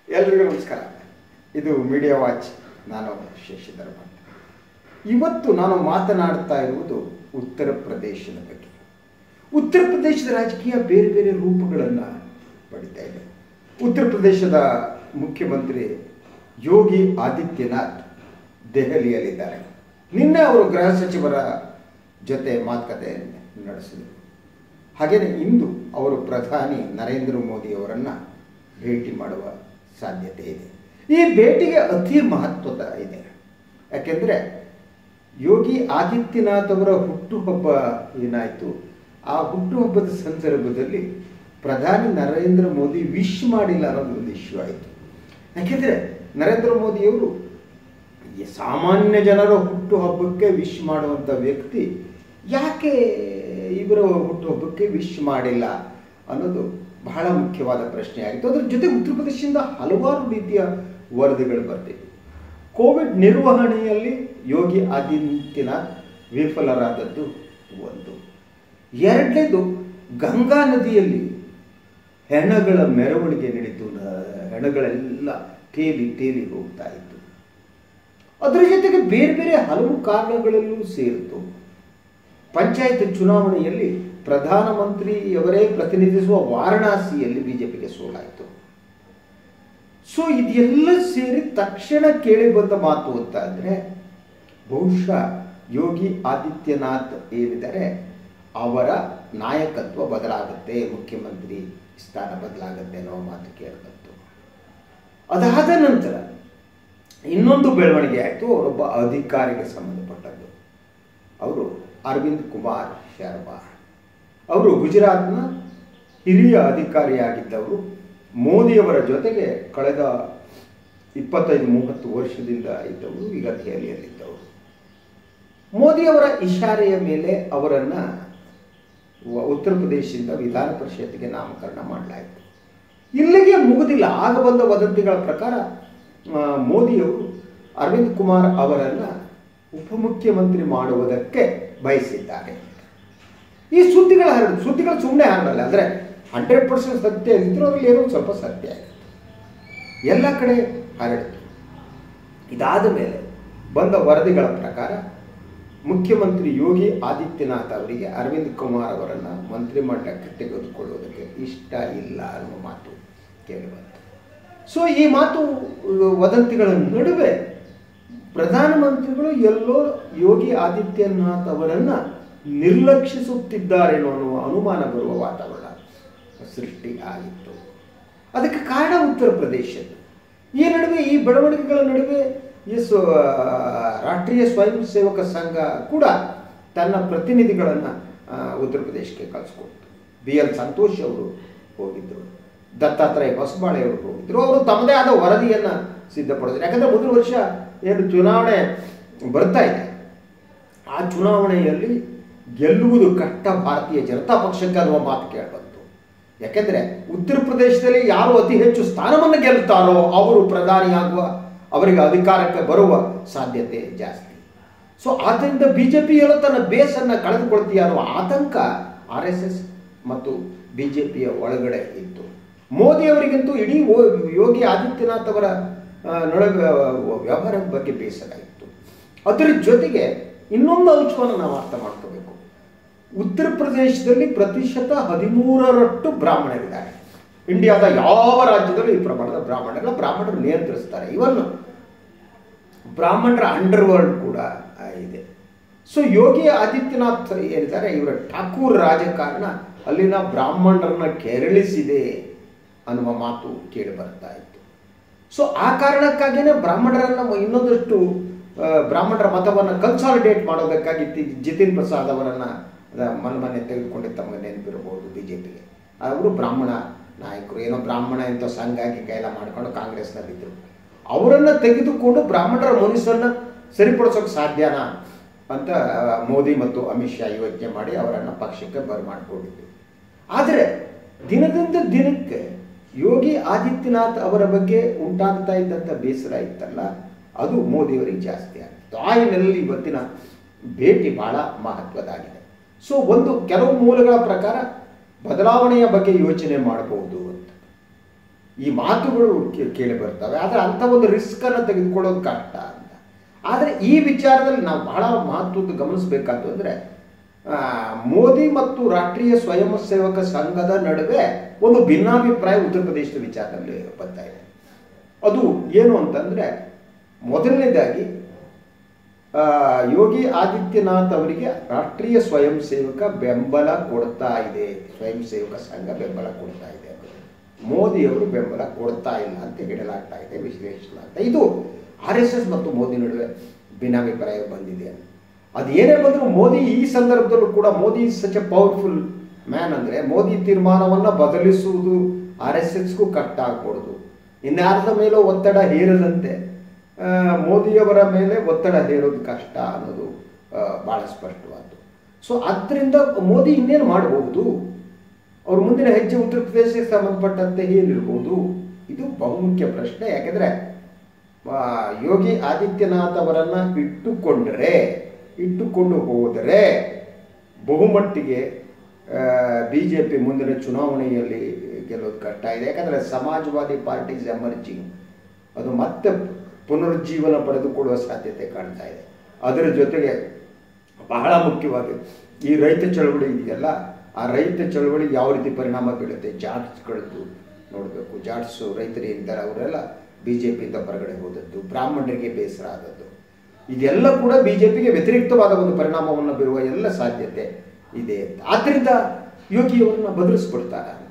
ಎಲ್ರಿಗೂ ನಮಸ್ಕಾರ ಇದು ಮೀಡಿಯಾ ವಾಚ್ ನಾನು ಶಶಿಧರ್ ಭಟ್ ಇವತ್ತು ನಾನು ಮಾತನಾಡ್ತಾ ಇರುವುದು ಉತ್ತರ ಪ್ರದೇಶದ ಬಗ್ಗೆ ಉತ್ತರ ಪ್ರದೇಶದ ರಾಜಕೀಯ ಬೇರೆ ಬೇರೆ ರೂಪಗಳನ್ನು ಪಡಿತಾ ಇದೆ ಉತ್ತರ ಪ್ರದೇಶದ ಮುಖ್ಯಮಂತ್ರಿ ಯೋಗಿ ಆದಿತ್ಯನಾಥ್ ದೆಹಲಿಯಲ್ಲಿದ್ದಾರೆ ನಿನ್ನೆ ಅವರು ಗೃಹ ಸಚಿವರ ಜೊತೆ ಮಾತುಕತೆ ನಡೆಸಿದರು ಹಾಗೆಯೇ ಇಂದು ಅವರು ಪ್ರಧಾನಿ ನರೇಂದ್ರ ಮೋದಿ ಅವರನ್ನು ಭೇಟಿ ಮಾಡುವ ಸಾಧ್ಯತೆ ಇದೆ ಈ ಭೇಟಿಗೆ ಅತಿ ಮಹತ್ವದ ಇದೆ ಯಾಕೆಂದರೆ ಯೋಗಿ ಆದಿತ್ಯನಾಥ್ ಅವರ ಹುಟ್ಟುಹಬ್ಬ ಏನಾಯಿತು ಆ ಹುಟ್ಟುಹಬ್ಬದ ಸಂದರ್ಭದಲ್ಲಿ ಪ್ರಧಾನಿ ನರೇಂದ್ರ ಮೋದಿ ವಿಶ್ ಮಾಡಿಲ್ಲ ಅನ್ನೋದು ಒಂದು ಇಶ್ಯೂ ಆಯಿತು ಯಾಕೆಂದರೆ ನರೇಂದ್ರ ಮೋದಿಯವರು ಈ ಸಾಮಾನ್ಯ ಜನರ ಹುಟ್ಟುಹಬ್ಬಕ್ಕೆ ವಿಶ್ ಮಾಡುವಂಥ ವ್ಯಕ್ತಿ ಯಾಕೆ ಇವರ ಹುಟ್ಟುಹಬ್ಬಕ್ಕೆ ವಿಶ್ ಮಾಡಿಲ್ಲ ಅನ್ನೋದು ಬಹಳ ಮುಖ್ಯವಾದ ಪ್ರಶ್ನೆ ಆಗಿತ್ತು ಅದರ ಜೊತೆ ಉತ್ತರ ಪ್ರದೇಶದಿಂದ ಹಲವಾರು ರೀತಿಯ ವರದಿಗಳು ಬರ್ತಿವೆ ಕೋವಿಡ್ ನಿರ್ವಹಣೆಯಲ್ಲಿ ಯೋಗಿ ಆದಿತ್ಯನಾಥ್ ವಿಫಲರಾದದ್ದು ಒಂದು ಎರಡನೇದು ಗಂಗಾ ನದಿಯಲ್ಲಿ ಹೆಣಗಳ ಮೆರವಣಿಗೆ ನಡೀತು ಹೆಣಗಳೆಲ್ಲ ತೇಲಿ ತೇಲಿ ಹೋಗ್ತಾ ಇತ್ತು ಅದರ ಜೊತೆಗೆ ಬೇರೆ ಬೇರೆ ಹಲವು ಕಾರಣಗಳಲ್ಲೂ ಸೇರಿತು ಪಂಚಾಯತ್ ಚುನಾವಣೆಯಲ್ಲಿ ಪ್ರಧಾನಮಂತ್ರಿಯವರೇ ಪ್ರತಿನಿಧಿಸುವ ವಾರಣಾಸಿಯಲ್ಲಿ ಬಿಜೆಪಿಗೆ ಸೋಲಾಯಿತು ಸೊ ಇದೆಲ್ಲ ಸೇರಿ ತಕ್ಷಣ ಕೇಳಿ ಬಂದ ಮಾತು ಅಂತ ಅಂದರೆ ಬಹುಶಃ ಯೋಗಿ ಆದಿತ್ಯನಾಥ್ ಏನಿದ್ದಾರೆ ಅವರ ನಾಯಕತ್ವ ಬದಲಾಗುತ್ತೆ ಮುಖ್ಯಮಂತ್ರಿ ಸ್ಥಾನ ಬದಲಾಗುತ್ತೆ ಅನ್ನೋ ಮಾತು ಕೇಳಬಂತು ಅದಾದ ನಂತರ ಇನ್ನೊಂದು ಬೆಳವಣಿಗೆ ಆಯಿತು ಅವರೊಬ್ಬ ಅಧಿಕಾರಿಗೆ ಸಂಬಂಧಪಟ್ಟದ್ದು ಅವರು ಅರವಿಂದ್ ಕುಮಾರ್ ಶರ್ಮಾ ಅವರು ಗುಜರಾತ್ನ ಹಿರಿಯ ಅಧಿಕಾರಿಯಾಗಿದ್ದವರು ಮೋದಿಯವರ ಜೊತೆಗೆ ಕಳೆದ ಇಪ್ಪತ್ತೈದು ಮೂವತ್ತು ವರ್ಷದಿಂದ ಇದ್ದವರು ಈಗ ದೆಹಲಿಯಲ್ಲಿದ್ದವರು ಮೋದಿಯವರ ಇಶಾರೆಯ ಮೇಲೆ ಅವರನ್ನು ಉತ್ತರ ಪ್ರದೇಶದಿಂದ ವಿಧಾನ ಪರಿಷತ್ಗೆ ನಾಮಕರಣ ಮಾಡಲಾಯಿತು ಇಲ್ಲಿಗೆ ಮುಗುದಿಲ್ಲ ಆಗ ಬಂದ ವದಂತಿಗಳ ಪ್ರಕಾರ ಮೋದಿಯವರು ಅರವಿಂದ್ ಕುಮಾರ್ ಅವರನ್ನು ಉಪಮುಖ್ಯಮಂತ್ರಿ ಮಾಡುವುದಕ್ಕೆ ಬಯಸಿದ್ದಾರೆ ಈ ಸುದ್ದಿಗಳ ಹರಡು ಸುದ್ದಿಗಳು ಸುಮ್ಮನೆ ಹರಡಲ್ಲ ಅಂದರೆ ಹಂಡ್ರೆಡ್ ಪರ್ಸೆಂಟ್ ಸತ್ಯ ಇದ್ರೂ ಅದರಲ್ಲಿ ಏನೋ ಸ್ವಲ್ಪ ಸತ್ಯ ಆಗುತ್ತೆ ಎಲ್ಲ ಕಡೆ ಹರಡಿತು ಇದಾದ ಮೇಲೆ ಬಂದ ವರದಿಗಳ ಪ್ರಕಾರ ಮುಖ್ಯಮಂತ್ರಿ ಯೋಗಿ ಆದಿತ್ಯನಾಥ್ ಅವರಿಗೆ ಅರವಿಂದ್ ಕುಮಾರ್ ಅವರನ್ನು ಮಂತ್ರಿಮಂಡಲಕ್ಕೆ ತೆಗೆದುಕೊಳ್ಳುವುದಕ್ಕೆ ಇಷ್ಟ ಇಲ್ಲ ಅನ್ನುವ ಮಾತು ಕೇಳಿಬಂತು ಸೊ ಈ ಮಾತು ವದಂತಿಗಳ ನಡುವೆ ಪ್ರಧಾನಮಂತ್ರಿಗಳು ಎಲ್ಲೋ ಯೋಗಿ ಆದಿತ್ಯನಾಥ್ ಅವರನ್ನು ನಿರ್ಲಕ್ಷಿಸುತ್ತಿದ್ದಾರೇನೋ ಅನ್ನುವ ಅನುಮಾನ ಬರುವ ವಾತಾವರಣ ಸೃಷ್ಟಿ ಆಗಿತ್ತು ಅದಕ್ಕೆ ಕಾರಣ ಉತ್ತರ ಪ್ರದೇಶದ್ದು ಈ ನಡುವೆ ಈ ಬೆಳವಣಿಗೆಗಳ ನಡುವೆ ಈ ಸ್ವ ರಾಷ್ಟ್ರೀಯ ಸ್ವಯಂ ಸೇವಕ ಸಂಘ ಕೂಡ ತನ್ನ ಪ್ರತಿನಿಧಿಗಳನ್ನು ಉತ್ತರ ಪ್ರದೇಶಕ್ಕೆ ಕಳಿಸ್ಕೊಡ್ತು ಬಿ ಎಲ್ ಸಂತೋಷ್ ಅವರು ಹೋಗಿದ್ದರು ದತ್ತಾತ್ರೇಯ ಹೊಸಬಾಳೆ ಅವರು ಹೋಗಿದ್ದರು ಅವರು ತಮ್ಮದೇ ಆದ ವರದಿಯನ್ನು ಸಿದ್ಧಪಡಿಸಿದ್ರು ಯಾಕಂದರೆ ಮುಂದಿನ ವರ್ಷ ಏನು ಚುನಾವಣೆ ಬರ್ತಾ ಇದೆ ಆ ಚುನಾವಣೆಯಲ್ಲಿ ಗೆಲ್ಲುವುದು ಕಷ್ಟ ಭಾರತೀಯ ಜನತಾ ಪಕ್ಷಕ್ಕೆ ಅನ್ನುವ ಮಾತು ಕೇಳಬಂತು ಯಾಕೆಂದರೆ ಉತ್ತರ ಪ್ರದೇಶದಲ್ಲಿ ಯಾರು ಅತಿ ಹೆಚ್ಚು ಸ್ಥಾನವನ್ನು ಗೆಲ್ತಾರೋ ಅವರು ಪ್ರಧಾನಿಯಾಗುವ ಅವರಿಗೆ ಅಧಿಕಾರಕ್ಕೆ ಬರುವ ಸಾಧ್ಯತೆ ಜಾಸ್ತಿ ಸೊ ಆದ್ದರಿಂದ ಬಿ ಜೆ ಪಿ ಎಲ್ಲ ತನ್ನ ಬೇಸನ್ನು ಕಳೆದುಕೊಳ್ತೀಯ ಅನ್ನುವ ಆತಂಕ ಆರ್ ಎಸ್ ಎಸ್ ಮತ್ತು ಬಿ ಜೆ ಪಿಯ ಒಳಗಡೆ ಇತ್ತು ಮೋದಿಯವರಿಗಂತೂ ಇಡೀ ಯೋಗಿ ಆದಿತ್ಯನಾಥ್ ಅವರ ನೊಳಗ ವ್ಯವಹಾರದ ಬಗ್ಗೆ ಬೇಸರ ಇತ್ತು ಅದರ ಜೊತೆಗೆ ಇನ್ನೊಂದು ಅಂಶವನ್ನು ನಾವು ಅರ್ಥ ಮಾಡ್ಕೋಬೇಕು ಉತ್ತರ ಪ್ರದೇಶದಲ್ಲಿ ಪ್ರತಿಶತ ಹದಿಮೂರರಷ್ಟು ಬ್ರಾಹ್ಮಣರಿದ್ದಾರೆ ಇಂಡಿಯಾದ ಯಾವ ರಾಜ್ಯದಲ್ಲೂ ಈ ಪ್ರಮಾಣದ ಬ್ರಾಹ್ಮಣರ ಬ್ರಾಹ್ಮಣರು ನಿಯಂತ್ರಿಸ್ತಾರೆ ಇವನ್ ಬ್ರಾಹ್ಮಣರ ಅಂಡರ್ ವರ್ಲ್ಡ್ ಕೂಡ ಇದೆ ಸೊ ಯೋಗಿ ಆದಿತ್ಯನಾಥ್ ಏನಿದ್ದಾರೆ ಇವರ ಠಾಕೂರ್ ರಾಜಕಾರಣ ಅಲ್ಲಿನ ಬ್ರಾಹ್ಮಣರನ್ನ ಕೆರಳಿಸಿದೆ ಅನ್ನುವ ಮಾತು ಕೇಳಿ ಬರ್ತಾ ಇತ್ತು ಸೊ ಆ ಕಾರಣಕ್ಕಾಗಿಯೇ ಬ್ರಾಹ್ಮಣರನ್ನು ಇನ್ನೊಂದಷ್ಟು ಬ್ರಾಹ್ಮಣರ ಮತವನ್ನು ಕನ್ಸಾಲಿಡೇಟ್ ಮಾಡೋದಕ್ಕಾಗಿ ಜಿತಿನ್ ಪ್ರಸಾದ್ ಅವರನ್ನು ಮನೆ ಮನೆ ತೆಗೆದುಕೊಂಡು ತಮಗೆ ನೆನಪಿರಬಹುದು ಬಿ ಜೆ ಪಿಗೆ ಅವರು ಬ್ರಾಹ್ಮಣ ನಾಯಕರು ಏನೋ ಬ್ರಾಹ್ಮಣ ಎಂತ ಸಂಘ ಗಿಂಗ ಎಲ್ಲ ಮಾಡ್ಕೊಂಡು ಕಾಂಗ್ರೆಸ್ನಲ್ಲಿದ್ದರು ಅವರನ್ನು ತೆಗೆದುಕೊಂಡು ಬ್ರಾಹ್ಮಣರ ಮನಸ್ಸನ್ನು ಸರಿಪಡಿಸೋಕೆ ಸಾಧ್ಯನಾ ಅಂತ ಮೋದಿ ಮತ್ತು ಅಮಿತ್ ಶಾ ಯೋಚನೆ ಮಾಡಿ ಅವರನ್ನು ಪಕ್ಷಕ್ಕೆ ಬರಮಾಡಿಕೊಂಡಿದ್ರು ಆದರೆ ದಿನದಿಂದ ದಿನಕ್ಕೆ ಯೋಗಿ ಆದಿತ್ಯನಾಥ್ ಅವರ ಬಗ್ಗೆ ಉಂಟಾಗ್ತಾ ಇದ್ದಂಥ ಬೇಸರ ಇತ್ತಲ್ಲ ಅದು ಮೋದಿಯವರಿಗೆ ಜಾಸ್ತಿ ಆಗಿತ್ತು ಆ ಹಿನ್ನೆಲೆಯಲ್ಲಿ ಇವತ್ತಿನ ಭೇಟಿ ಬಹಳ ಮಹತ್ವದಾಗಿದೆ ಸೊ ಒಂದು ಕೆಲವು ಮೂಲಗಳ ಪ್ರಕಾರ ಬದಲಾವಣೆಯ ಬಗ್ಗೆ ಯೋಚನೆ ಮಾಡಬಹುದು ಅಂತ ಈ ಮಾತುಗಳು ಕೇ- ಕೇಳಿ ಬರ್ತವೆ ಆದರೆ ಅಂಥ ಒಂದು ರಿಸ್ಕನ್ನು ತೆಗೆದುಕೊಳ್ಳೋದು ಕಷ್ಟ ಅಂತ ಆದರೆ ಈ ವಿಚಾರದಲ್ಲಿ ನಾವು ಬಹಳ ಮಹತ್ವದ್ದು ಗಮನಿಸಬೇಕಾದ್ದು ಅಂದರೆ ಮೋದಿ ಮತ್ತು ರಾಷ್ಟ್ರೀಯ ಸ್ವಯಂ ಸೇವಕ ಸಂಘದ ನಡುವೆ ಒಂದು ಭಿನ್ನಾಭಿಪ್ರಾಯ ಉತ್ತರ ಪ್ರದೇಶದ ವಿಚಾರದಲ್ಲಿ ಬರ್ತಾ ಇದೆ ಅದು ಏನು ಅಂತಂದರೆ ಮೊದಲನೇದಾಗಿ ಆ, ಯೋಗಿ ಆದಿತ್ಯನಾಥ್ ಅವರಿಗೆ ರಾಷ್ಟ್ರೀಯ ಸ್ವಯಂ ಸೇವಕ ಬೆಂಬಲ ಕೊಡ್ತಾ ಇದೆ ಸ್ವಯಂ ಸೇವಕ ಸಂಘ ಬೆಂಬಲ ಕೊಡ್ತಾ ಇದೆ ಮೋದಿ ಅವರು ಬೆಂಬಲ ಕೊಡ್ತಾ ಇಲ್ಲ ಅಂತ ಹೇಳಲಾಗ್ತಾ ಇದೆ ವಿಶ್ಲೇಷಿಸಲಾಗ್ತಾ ಇದು ಆರ್ ಎಸ್ ಎಸ್ ಮತ್ತು ಮೋದಿ ನಡುವೆ ಭಿನ್ನಾಭಿಪ್ರಾಯ ಬಂದಿದೆ ಅದು ಏನೇ ಬಂದರೂ ಮೋದಿ ಈ ಸಂದರ್ಭದಲ್ಲೂ ಕೂಡ Modi such a powerful man ಅಂದರೆ ಮೋದಿ ತೀರ್ಮಾನವನ್ನು ಬದಲಿಸುವುದು ಆರ್ ಎಸ್ ಎಸ್ಗೂ ಕಷ್ಟ ಆಗ್ಕೊಡೋದು ಇನ್ಯಾರದ ಮೇಲೂ ಒತ್ತಡ ಹೇರದಂತೆ ಆ, ಮೋದಿಯವರ ಮೇಲೆ ಒತ್ತಡ ಹೇರೋದು ಕಷ್ಟ ಅನ್ನೋದು ಆ, ಬಹಳ ಸ್ಪಷ್ಟವಾದ್ದು ಸೊ ಅದರಿಂದ ಮೋದಿ ಇನ್ನೇನು ಮಾಡಬಹುದು ಅವ್ರ ಮುಂದಿನ ಹೆಜ್ಜೆ ಉತ್ತರ ಪ್ರದೇಶಕ್ಕೆ ಸಂಬಂಧಪಟ್ಟಂತೆ ಏನಿರ್ಬೋದು ಇದು ಬಹುಮುಖ್ಯ ಪ್ರಶ್ನೆ ಯಾಕೆಂದರೆ ಯೋಗಿ ಆದಿತ್ಯನಾಥ್ ಅವರನ್ನು ಇಟ್ಟುಕೊಂಡರೆ ಇಟ್ಟುಕೊಂಡು ಹೋದರೆ ಬಹುಮಟ್ಟಿಗೆ ಬಿ ಜೆ ಪಿ ಮುಂದಿನ ಚುನಾವಣೆಯಲ್ಲಿ ಗೆಲ್ಲೋದು ಕಷ್ಟ ಇದೆ ಯಾಕಂದರೆ ಸಮಾಜವಾದಿ ಪಾರ್ಟೀಸ್ ಎಮರ್ಜಿಂಗ್ ಅದು ಮತ್ತೆ ಪುನರುಜ್ಜೀವನ ಪಡೆದುಕೊಳ್ಳುವ ಸಾಧ್ಯತೆ ಕಾಣ್ತಾ ಇದೆ ಅದರ ಜೊತೆಗೆ ಬಹಳ ಮುಖ್ಯವಾಗಿ ಈ ರೈತ ಚಳವಳಿ ಇದೆಯಲ್ಲ ಆ ರೈತ ಚಳವಳಿ ಯಾವ ರೀತಿ ಪರಿಣಾಮ ಬೀಳುತ್ತೆ ಜಾಟ್ಸ್ಗಳದ್ದು ನೋಡಬೇಕು ಜಾಟ್ಸು ರೈತರು ಏನಿದ್ದಾರೆ ಅವರೆಲ್ಲ ಬಿ ಜೆ ಪಿಯಿಂದ ಹೊರಗಡೆ ಹೋದದ್ದು ಬ್ರಾಹ್ಮಣರಿಗೆ ಬೇಸರ ಆದದ್ದು ಇದೆಲ್ಲ ಕೂಡ ಬಿ ಜೆ ಪಿಗೆ ವ್ಯತಿರಿಕ್ತವಾದ ಒಂದು ಪರಿಣಾಮವನ್ನು ಬೀರುವ ಎಲ್ಲ ಸಾಧ್ಯತೆ ಇದೆ ಅಂತ ಆದ್ದರಿಂದ ಯೋಗಿಯವರನ್ನ ಬದಲಿಸ್ಬಿಡ್ತಾರ ಅಂತ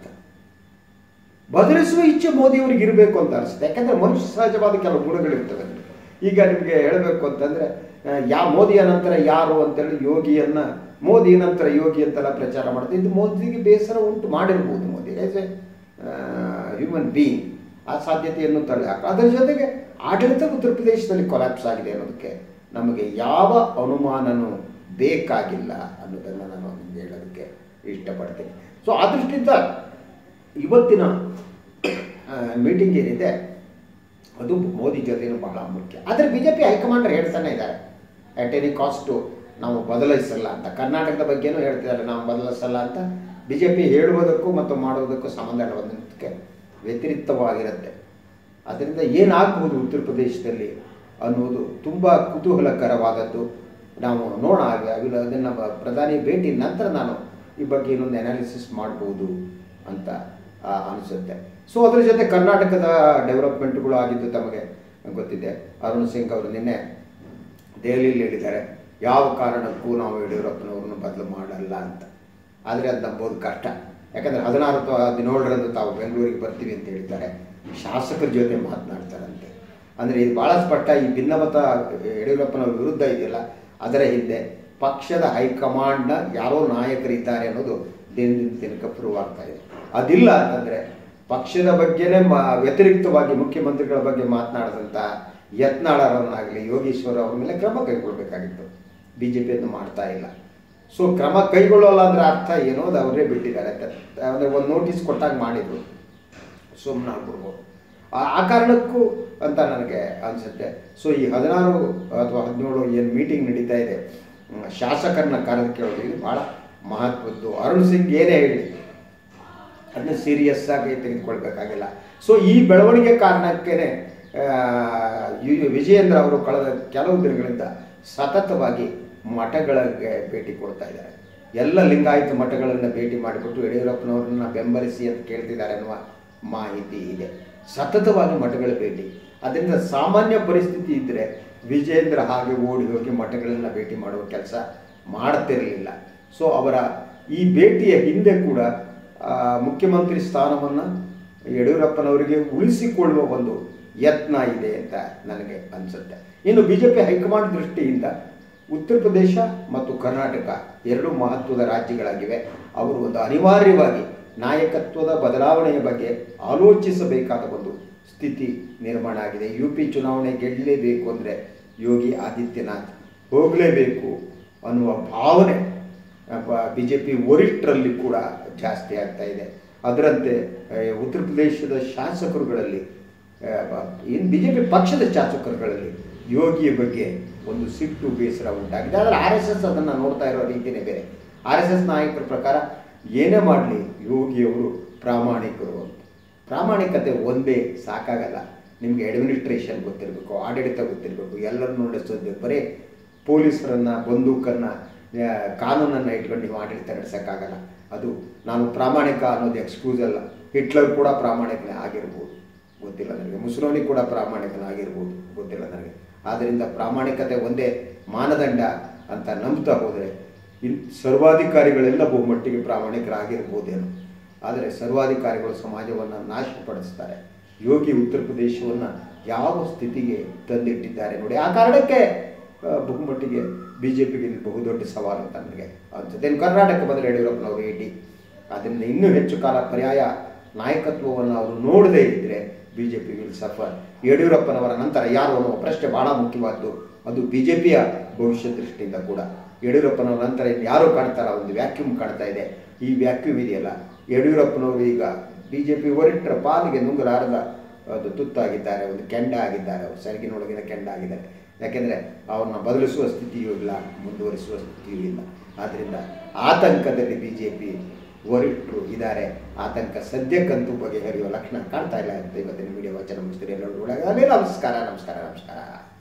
ಬದಲಿಸುವ ಇಚ್ಛೆ ಮೋದಿಯವರಿಗೆ ಇರಬೇಕು ಅಂತ ಅನಿಸುತ್ತೆ ಯಾಕಂದ್ರೆ ಮನುಷ್ಯ ಸಹಜವಾದ ಕೆಲವು ಗುಣಗಳಿರ್ತವೆ ಈಗ ನಿಮಗೆ ಹೇಳಬೇಕು ಅಂತಂದ್ರೆ ಆ, ಯಾ ಮೋದಿಯ ನಂತರ ಯಾರು ಅಂತೇಳಿ ಯೋಗಿಯನ್ನ ಮೋದಿ ನಂತರ ಯೋಗಿ ಅಂತೆಲ್ಲ ಪ್ರಚಾರ ಮಾಡುತ್ತೆ ಇದು ಮೋದಿಗೆ ಬೇಸರ ಉಂಟು ಮಾಡಿರ್ಬೋದು Modi as a human being ಆ ಸಾಧ್ಯತೆಯನ್ನು ತಳ್ಳಿ ಹಾಕ ಅದರ ಜೊತೆಗೆ ಆಡಳಿತ ಉತ್ತರ ಪ್ರದೇಶದಲ್ಲಿ ಕೊಲ್ಯಾಪ್ಸ್ ಆಗಿದೆ ಅನ್ನೋದಕ್ಕೆ ನಮಗೆ ಯಾವ ಅನುಮಾನನೂ ಬೇಕಾಗಿಲ್ಲ ಅನ್ನೋದನ್ನು ನಾನು ನಿಮಗೆ ಹೇಳೋದಕ್ಕೆ ಇಷ್ಟಪಡ್ತೀನಿ ಸೊ ಆ ದೃಷ್ಟಿಯಿಂದ ಇವತ್ತಿನ ಮೀಟಿಂಗ್ ಏನಿದೆ ಅದು ಮೋದಿ ಜೊತೆನೂ ಬಹಳ ಮುಖ್ಯ ಆದರೆ ಬಿ ಜೆ ಪಿ ಹೈಕಮಾಂಡರ್ ಹೇಳ್ತಾನೆ ಇದ್ದಾರೆ ಅಟ್ ಎನಿ ಕಾಸ್ಟು ನಾವು ಬದಲಾಯಿಸಲ್ಲ ಅಂತ ಕರ್ನಾಟಕದ ಬಗ್ಗೆನೂ ಹೇಳ್ತಿದ್ದಾರೆ ನಾವು ಬದಲಾಯಿಸಲ್ಲ ಅಂತ ಬಿ ಜೆ ಪಿ ಹೇಳುವುದಕ್ಕೂ ಮತ್ತು ಮಾಡುವುದಕ್ಕೂ ಸಂಬಂಧ ಹೊಂದೋದಕ್ಕೆ ವ್ಯತಿರಿಕ್ತವಾಗಿರುತ್ತೆ ಅದರಿಂದ ಏನಾಗಬಹುದು ಉತ್ತರ ಪ್ರದೇಶದಲ್ಲಿ ಅನ್ನೋದು ತುಂಬ ಕುತೂಹಲಕರವಾದದ್ದು ನಾವು ನೋಡೋಣ ಅವಿಲ್ಲ ಅದನ್ನು ಪ್ರಧಾನಿ ಭೇಟಿ ನಂತರ ನಾನು ಈ ಬಗ್ಗೆ ಇನ್ನೊಂದು ಅನಾಲಿಸಿಸ್ ಮಾಡ್ಬೋದು ಅಂತ ಆ, ಅನಿಸುತ್ತೆ ಸೊ ಅದರ ಜೊತೆ ಕರ್ನಾಟಕದ ಡೆವಲಪ್ಮೆಂಟ್ಗಳು ಆಗಿದ್ದು ತಮಗೆ ಗೊತ್ತಿದೆ ಅರುಣ್ ಸಿಂಗ್ ಅವರು ನಿನ್ನೆ ದೆಹಲಿಯಲ್ಲಿ ಹೇಳಿದ್ದಾರೆ ಯಾವ ಕಾರಣಕ್ಕೂ ನಾವು ಯಡಿಯೂರಪ್ಪನವ್ರನ್ನ ಬದಲು ಮಾಡಲ್ಲ ಅಂತ ಆದರೆ ಅದು ನಂಬೋದು ಕಷ್ಟ ಯಾಕಂದರೆ ಹದಿನಾರು ಅಥವಾ ಹದಿನೇಳರಂದು ತಾವು ಬೆಂಗಳೂರಿಗೆ ಬರ್ತೀವಿ ಅಂತ ಹೇಳ್ತಾರೆ ಶಾಸಕರ ಜೊತೆ ಮಾತನಾಡ್ತಾರಂತೆ ಅಂದರೆ ಇದು ಭಾಳ ಸ್ಪಷ್ಟ ಈ ಭಿನ್ನಮತ ಯಡಿಯೂರಪ್ಪನವ್ರ ವಿರುದ್ಧ ಇದೆಯಲ್ಲ ಅದರ ಹಿಂದೆ ಪಕ್ಷದ ಹೈಕಮಾಂಡ್ನ ಯಾರೋ ನಾಯಕರಿದ್ದಾರೆ ಅನ್ನೋದು ದಿನದಿಂದ ದಿನಕ್ಕೆ ಪ್ರೂವ್ ಆಗ್ತಾ ಇದೆ ಅದಿಲ್ಲ ಅಂತಂದರೆ ಪಕ್ಷದ ಬಗ್ಗೆನೇ ಮ ವ್ಯತಿರಿಕ್ತವಾಗಿ ಮುಖ್ಯಮಂತ್ರಿಗಳ ಬಗ್ಗೆ ಮಾತನಾಡಿದಂಥ ಯತ್ನಾಳರನ್ನಾಗಲಿ ಯೋಗೀಶ್ವರ್ ಅವ್ರ ಮೇಲೆ ಕ್ರಮ ಕೈಗೊಳ್ಳಬೇಕಾಗಿತ್ತು ಬಿ ಜೆ ಪಿಯನ್ನು ಮಾಡ್ತಾ ಇಲ್ಲ ಸೊ ಕ್ರಮ ಕೈಗೊಳ್ಳೋಲ್ಲ ಅಂದರೆ ಅರ್ಥ ಏನೋ ಅದು ಅವರೇ ಬಿಟ್ಟಿದ್ದಾರೆ ಅಂದರೆ ಒಂದು ನೋಟಿಸ್ ಕೊಟ್ಟಾಗ ಮಾಡಿದ್ರು ಸುಮ್ಮನೆ ಆಗ್ಬಿಡ್ಬೋದು ಆ- ಆ ಕಾರಣಕ್ಕೂ ಅಂತ ನನಗೆ ಅನಿಸುತ್ತೆ ಸೊ ಈ ಹದಿನಾರು ಅಥವಾ ಹದಿನೇಳು ಏನು ಮೀಟಿಂಗ್ ನಡೀತಾ ಇದೆ ಹ್ಮ್, ಶಾಸಕರನ್ನ ಕರೆದು ಕೇಳೋದು ಇದು ಭಾಳ ಮಹತ್ವದ್ದು ಅರುಣ್ ಸಿಂಗ್ ಏನೇ ಹೇಳಿ ಅದನ್ನ ಸೀರಿಯಸ್ ಆಗಿ ತೆಗೆದುಕೊಳ್ಬೇಕಾಗಿಲ್ಲ ಸೊ ಈ ಬೆಳವಣಿಗೆ ಕಾರಣಕ್ಕೇನೆ ಆ, ಯು- ವಿಜಯೇಂದ್ರ ಅವರು ಕಳೆದ ಕೆಲವು ದಿನಗಳಿಂದ ಸತತವಾಗಿ ಮಠಗಳಿಗೆ ಭೇಟಿ ಕೊಡ್ತಾ ಇದ್ದಾರೆ ಎಲ್ಲ ಲಿಂಗಾಯತ ಮಠಗಳನ್ನು ಭೇಟಿ ಮಾಡಿಬಿಟ್ಟು ಯಡಿಯೂರಪ್ಪನವ್ರನ್ನ ಬೆಂಬಲಿಸಿ ಅಂತ ಕೇಳ್ತಿದ್ದಾರೆ ಅನ್ನುವ ಮಾಹಿತಿ ಇದೆ ಸತತವಾಗಿ ಮಠಗಳ ಭೇಟಿ ಅದರಿಂದ ಸಾಮಾನ್ಯ ಪರಿಸ್ಥಿತಿ ಇದ್ದರೆ ವಿಜೇಂದ್ರ ಹಾಗೆ ಓಡಿ ಹೋಗಿ ಮಠಗಳನ್ನು ಭೇಟಿ ಮಾಡುವ ಕೆಲಸ ಮಾಡ್ತಿರಲಿಲ್ಲ ಸೊ ಅವರ ಈ ಭೇಟಿಯ ಹಿಂದೆ ಕೂಡ ಆ, ಮುಖ್ಯಮಂತ್ರಿ ಸ್ಥಾನವನ್ನು ಯಡಿಯೂರಪ್ಪನವರಿಗೆ ಉಳಿಸಿಕೊಳ್ಳುವ ಒಂದು ಯತ್ನ ಇದೆ ಅಂತ ನನಗೆ ಅನಿಸುತ್ತೆ ಇನ್ನು ಬಿ ಜೆ ಪಿ ಹೈಕಮಾಂಡ್ ದೃಷ್ಟಿಯಿಂದ ಉತ್ತರ ಪ್ರದೇಶ ಮತ್ತು ಕರ್ನಾಟಕ ಎರಡು ಮಹತ್ವದ ರಾಜ್ಯಗಳಾಗಿವೆ ಅವರು ಒಂದು ಅನಿವಾರ್ಯವಾಗಿ ನಾಯಕತ್ವದ ಬದಲಾವಣೆಯ ಬಗ್ಗೆ ಆಲೋಚಿಸಬೇಕಾದ ಒಂದು ಸ್ಥಿತಿ ನಿರ್ಮಾಣ ಆಗಿದೆ ಯು ಪಿ ಚುನಾವಣೆ ಗೆಲ್ಲಲೇಬೇಕು ಅಂದರೆ ಯೋಗಿ ಆದಿತ್ಯನಾಥ್ ಹೋಗಲೇಬೇಕು ಅನ್ನುವ ಭಾವನೆ ಬಿ ಜೆ ಪಿ ವರಿಷ್ಠರಲ್ಲಿ ಕೂಡ ಜಾಸ್ತಿ ಆಗ್ತಾ ಇದೆ ಅದರಂತೆ ಆ, ಉತ್ತರ ಪ್ರದೇಶದ ಶಾಸಕರುಗಳಲ್ಲಿ ಇನ್ನು ಬಿ ಜೆ ಪಿ ಪಕ್ಷದ ಶಾಸಕರುಗಳಲ್ಲಿ ಯೋಗಿಯ ಬಗ್ಗೆ ಒಂದು ಸಿಟ್ಟು ಬೇಸರ ಉಂಟಾಗಿದೆ ಆದರೆ ಆರ್ ಎಸ್ ಎಸ್ ಅದನ್ನು ನೋಡ್ತಾ ಇರೋ ರೀತಿಯೇ ಬೇರೆ ಆರ್ ಎಸ್ ಎಸ್ ನಾಯಕರ ಪ್ರಕಾರ ಏನೇ ಮಾಡಲಿ ಯೋಗಿಯವರು ಪ್ರಾಮಾಣಿಕರು ಅಂತ ಪ್ರಾಮಾಣಿಕತೆ ಒಂದೇ ಸಾಕಾಗಲ್ಲ ನಿಮಗೆ ಅಡ್ಮಿನಿಸ್ಟ್ರೇಷನ್ ಗೊತ್ತಿರಬೇಕು ಆಡಳಿತ ಗೊತ್ತಿರಬೇಕು ಎಲ್ಲರನ್ನೂ ನಡೆಸೋದು ಬರೀ ಪೊಲೀಸರನ್ನು ಬಂದೂಕನ್ನು ಕಾನೂನನ್ನು ಇಟ್ಕೊಂಡು ನೀವು ಆಡಳಿತ ನಡೆಸೋಕ್ಕಾಗಲ್ಲ ಅದು ನಾನು ಪ್ರಾಮಾಣಿಕ ಅನ್ನೋದು ಎಕ್ಸ್ಕ್ಯೂಸ್ ಅಲ್ಲ ಹಿಟ್ಲರ್ ಕೂಡ ಪ್ರಾಮಾಣಿಕನೇ ಆಗಿರ್ಬೋದು ಗೊತ್ತಿಲ್ಲ ನನಗೆ ಮುಸೋಲಿನಿ ಕೂಡ ಪ್ರಾಮಾಣಿಕನಾಗಿರ್ಬೋದು ಗೊತ್ತಿಲ್ಲ ನನಗೆ ಆದ್ದರಿಂದ ಪ್ರಾಮಾಣಿಕತೆ ಒಂದೇ ಮಾನದಂಡ ಅಂತ ನಂಬ್ತಾ ಹೋದರೆ ಇನ್ ಸರ್ವಾಧಿಕಾರಿಗಳೆಲ್ಲ ಬಹುಮಟ್ಟಿಗೆ ಪ್ರಾಮಾಣಿಕರಾಗಿರ್ಬೋದೇನೋ ಆದರೆ ಸರ್ವಾಧಿಕಾರಿಗಳು ಸಮಾಜವನ್ನು ನಾಶಪಡಿಸ್ತಾರೆ ಯೋಗಿ ಉತ್ತರ ಪ್ರದೇಶವನ್ನು ಯಾವ ಸ್ಥಿತಿಗೆ ತಂದಿಟ್ಟಿದ್ದಾರೆ ನೋಡಿ ಆ ಕಾರಣಕ್ಕೆ ಆ, ಬಹುಮಟ್ಟಿಗೆ ಬಿ ಜೆ ಪಿಗೆ ಇದು ಬಹುದೊಡ್ಡ ಸವಾಲು ಅಂತ ನನಗೆ ಅನ್ಸುತ್ತೆ ಇನ್ನು ಕರ್ನಾಟಕ ಬಂದರೆ ಯಡಿಯೂರಪ್ಪನವರು ಏಟಿ ಅದರಿಂದ ಇನ್ನೂ ಹೆಚ್ಚು ಕಾಲ ಪರ್ಯಾಯ ನಾಯಕತ್ವವನ್ನು ಅವರು ನೋಡದೇ ಇದ್ದರೆ B J P will suffer ಯಡಿಯೂರಪ್ಪನವರ ನಂತರ ಯಾರು ಅನ್ನುವ ಪ್ರಶ್ನೆ ಬಹಳ ಮುಖ್ಯವಾದ್ದು ಅದು ಬಿ ಜೆ ಪಿಯ ಭವಿಷ್ಯ ದೃಷ್ಟಿಯಿಂದ ಕೂಡ ಯಡಿಯೂರಪ್ಪನವರ ನಂತರ ಇನ್ನು ಯಾರು ಕಾಣ್ತಾರ ಒಂದು ವ್ಯಾಕ್ಯೂಮ್ ಕಾಣ್ತಾ ಇದೆ ಈ ವ್ಯಾಕ್ಯೂಮ್ ಇದೆಯಲ್ಲ ಯಡಿಯೂರಪ್ಪನವರು ಈಗ ಬಿ ಜೆ ಪಿ ವರಿಷ್ಠರ ಪಾಲಿಗೆ ನುಂಗಲಾರದ ಒಂದು ತುತ್ತಾಗಿದ್ದಾರೆ ಒಂದು ಕೆಂಡ ಆಗಿದ್ದಾರೆ ಅವರು ಸೆರಗಿನೊಳಗಿನ ಕೆಂಡ ಆಗಿದ್ದಾರೆ ಯಾಕೆಂದರೆ ಅವ್ರನ್ನ ಬದಲಿಸುವ ಸ್ಥಿತಿಯೂ ಇಲ್ಲ ಮುಂದುವರಿಸುವ ಸ್ಥಿತಿಯೂ ಇಲ್ಲ ಆದ್ದರಿಂದ ಆತಂಕದಲ್ಲಿ ಬಿ ಜೆ ಪಿ ವರಿಷ್ಠರು ಇದ್ದಾರೆ ಆತಂಕ ಸದ್ಯಕ್ಕಂತೂ ಬಗೆಹರಿಯುವ ಲಕ್ಷಣ ಕಾಣ್ತಾ ಇಲ್ಲ ಅಂತ ಇವತ್ತಿನ ವಿಡಿಯೋ ವಚನ ಮುಗಿಸ್ತೀರಿ ಎಲ್ಲರೂ ಒಳಗಾಗಲಿ ನಮಸ್ಕಾರ ನಮಸ್ಕಾರ ನಮಸ್ಕಾರ